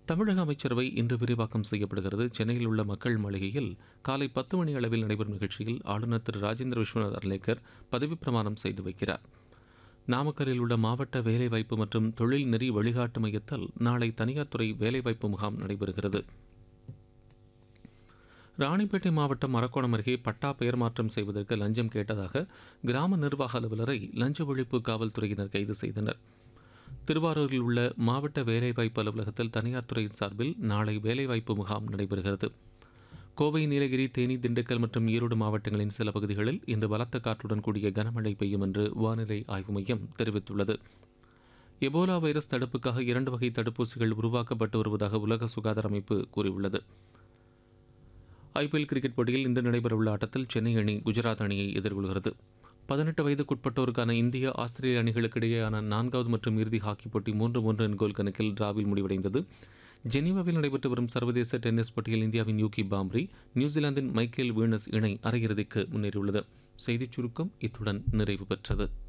தமிழக அமைச்சரவை இன்று விரிவாக்கம் செய்யப்படுகிறது சென்னையில் உள்ள மக்கள் மாளிகையில் காலை பத்து மணி அளவில் நடைபெறும் நிகழ்ச்சியில் ஆளுநர் திரு ராஜேந்திர விஸ்வநாத் அர்லேக்கர் பதவிப் பிரமாணம் செய்து வைக்கிறார் நாமக்கலில் உள்ள மாவட்ட வேலைவாய்ப்பு மற்றும் தொழில் நெறி வழிகாட்டு மையத்தில் நாளை தனியார் துறை வேலைவாய்ப்பு முகாம் நடைபெறுகிறது ராணிப்பேட்டை மாவட்டம் மரக்கோணம் அருகே பட்டா பெயர் மாற்றம் செய்வதற்கு லஞ்சம் கேட்டதாக கிராம நிர்வாக அலுவலரை லஞ்ச ஒழிப்பு காவல்துறையினர் கைது செய்தனர் திருவாரூரில் உள்ள மாவட்ட வேலைவாய்ப்பு அலுவலகத்தில் தனியார் துறையின் சார்பில் நாளை வேலைவாய்ப்பு முகாம் நடைபெறுகிறது கோவை நீலகிரி தேனி திண்டுக்கல் மற்றும் ஈரோடு மாவட்டங்களின் சில பகுதிகளில் இன்று பலத்த காற்றுடன் கூடிய கனமழை பெய்யும் என்று வானிலை ஆய்வு மையம் தெரிவித்துள்ளது எபோலா வைரஸ் தடுப்புக்காக இரண்டு வகை தடுப்பூசிகள் உருவாக்கப்பட்டு வருவதாக உலக சுகாதார அமைப்பு கூறியுள்ளது ஐபிஎல் கிரிக்கெட் போட்டியில் இன்று நடைபெறவுள்ள ஆட்டத்தில் சென்னை அணி குஜராத் அணியை எதிர்கொள்கிறது பதினெட்டு வயதுக்குட்பட்டோருக்கான இந்திய ஆஸ்திரேலிய அணிகளுக்கு இடையேயான நான்காவது மற்றும் இறுதி ஹாக்கி போட்டி மூன்று மூன்று எண் கோல் கணக்கில் டிராவில் முடிவடைந்தது ஜெனீவாவில் நடைபெற்று வரும் சர்வதேச டென்னிஸ் போட்டியில் இந்தியாவின் யூகி பாம்ரி நியூசிலாந்தின் மைக்கேல் வீனஸ் இணை அரையிறுதிக்கு முன்னேறியுள்ளது செய்திச் சுருக்கம் இத்துடன் நிறைவு பெற்றது